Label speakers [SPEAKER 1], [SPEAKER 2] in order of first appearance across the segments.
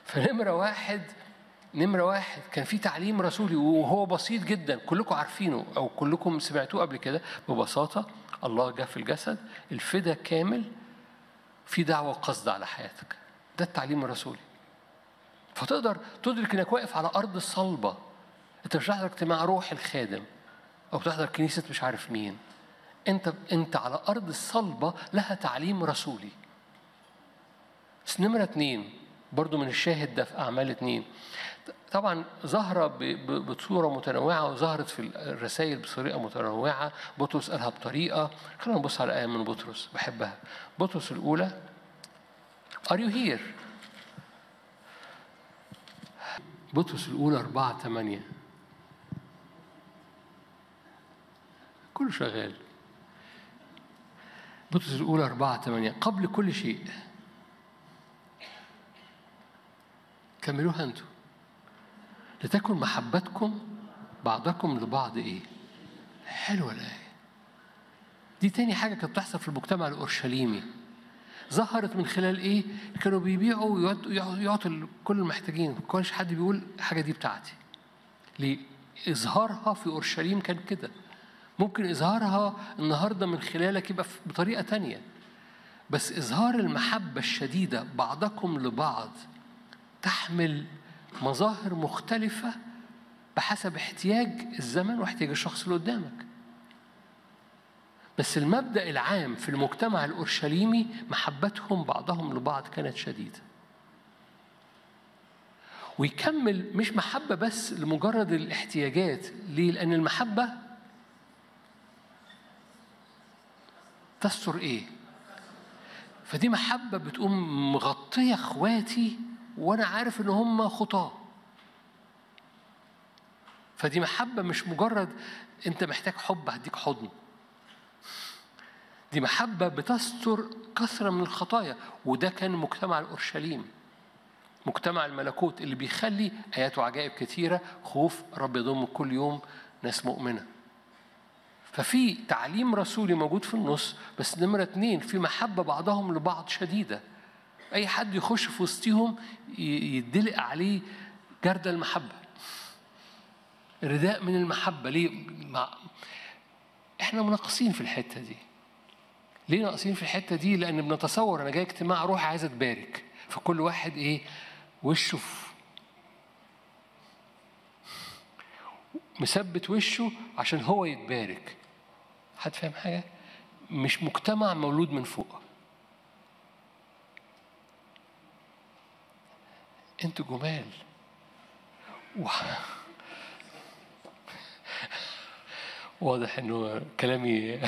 [SPEAKER 1] فنمرة واحد نمرة واحد كان في تعليم رسولي وهو بسيط جدا كلكم عارفينه أو كلكم سمعتوه قبل كده ببساطة الله جاء في الجسد الفدا كامل في دعوة وقصد على حياتك ده التعليم الرسولي فتقدر تدرك انك واقف على ارض الصلبه انت مش بتحضر اجتماع روح الخادم او بتحضر كنيسه مش عارف مين انت انت على ارض الصلبه لها تعليم رسولي بس نمره اتنين برضو من الشاهد ده في اعمال اتنين طبعا ظاهرة ب- ب- بصورة متنوعة وظهرت في الرسائل بطريقة متنوعة بطرس قالها بطريقة خلينا نبص على آية من بطرس بحبها بطرس الأولى Are you here؟ بطرس الأولى أربعة ثمانية كله شغال بطرس الأولى أربعة ثمانية قبل كل شيء كملوها أنتم لتكن محبتكم بعضكم لبعض إيه؟ حلوة الآية دي تاني حاجة كانت بتحصل في المجتمع الأورشليمي ظهرت من خلال ايه؟ كانوا بيبيعوا ويعطوا يعطوا كل المحتاجين، ما كانش حد بيقول الحاجه دي بتاعتي. ليه؟ اظهارها في اورشليم كان كده. ممكن اظهارها النهارده من خلالك يبقى في- بطريقه تانية. بس اظهار المحبه الشديده بعضكم لبعض تحمل مظاهر مختلفه بحسب احتياج الزمن واحتياج الشخص اللي قدامك. بس المبدأ العام في المجتمع الأورشليمي محبتهم بعضهم لبعض كانت شديدة ويكمل مش محبة بس لمجرد الاحتياجات ليه؟ لأن المحبة تستر إيه؟ فدي محبة بتقوم مغطية إخواتي وأنا عارف إن هم خطاة فدي محبة مش مجرد أنت محتاج حب هديك حضن دي محبة بتستر كثرة من الخطايا وده كان مجتمع الأورشليم مجتمع الملكوت اللي بيخلي آيات وعجائب كثيرة خوف رب يضم كل يوم ناس مؤمنة ففي تعليم رسولي موجود في النص بس نمرة اتنين في محبة بعضهم لبعض شديدة أي حد يخش في وسطهم ي- يدلق عليه جرد المحبة رداء من المحبة ليه؟ مع... احنا مناقصين في الحتة دي ليه ناقصين في الحته دي؟ لان بنتصور انا جاي اجتماع روح عايز اتبارك فكل واحد ايه وشه في مثبت وشه عشان هو يتبارك حد فاهم حاجه؟ مش مجتمع مولود من فوق انتوا جمال و... واضح انه كلامي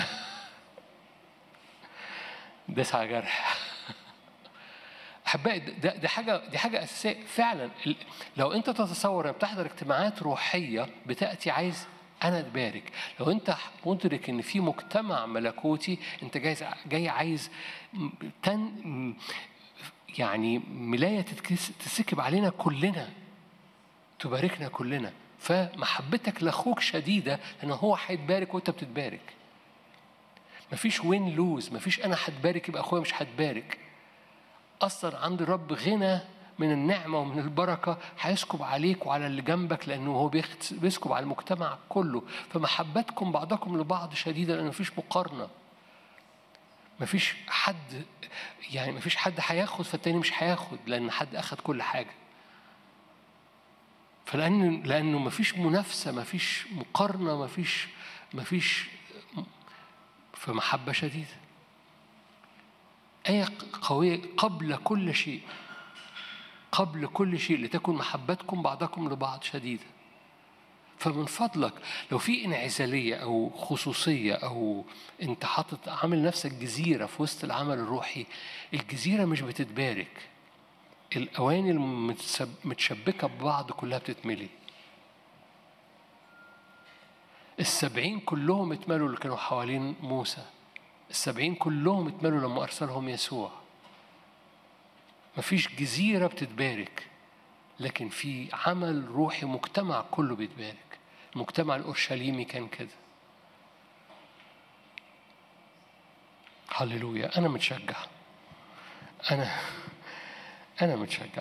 [SPEAKER 1] داس على جرح احبائي ده ده حاجه دي حاجه اساسيه فعلا ال- لو انت تتصور انك بتحضر اجتماعات روحيه بتاتي عايز انا اتبارك لو انت مدرك ان في مجتمع ملكوتي انت جاي جاي عايز م- تن م- يعني ملايه تتكس- تتسكب علينا كلنا تباركنا كلنا فمحبتك لاخوك شديده لان هو هيتبارك وانت بتتبارك مفيش وين لوز مفيش انا هتبارك يبقى اخويا مش هتبارك اصلا عند الرب غنى من النعمة ومن البركة هيسكب عليك وعلى اللي جنبك لأنه هو بيخت- بيسكب على المجتمع كله فمحبتكم بعضكم لبعض شديدة لأن مفيش مقارنة مفيش حد يعني مفيش حد هياخد فالتاني مش هياخد لأن حد أخد كل حاجة فلأن لأنه مفيش منافسة مفيش مقارنة مفيش مفيش فمحبة شديدة آية قوية قبل كل شيء قبل كل شيء لتكن محبتكم بعضكم لبعض شديدة فمن فضلك لو في انعزالية أو خصوصية أو أنت حاطط عامل نفسك جزيرة في وسط العمل الروحي الجزيرة مش بتتبارك الأواني المتشبكة ببعض كلها بتتملي السبعين كلهم اتملوا اللي كانوا حوالين موسى السبعين كلهم اتملوا لما أرسلهم يسوع مفيش جزيرة بتتبارك لكن في عمل روحي مجتمع كله بيتبارك المجتمع الأورشليمي كان كده هللويا أنا متشجع أنا أنا متشجع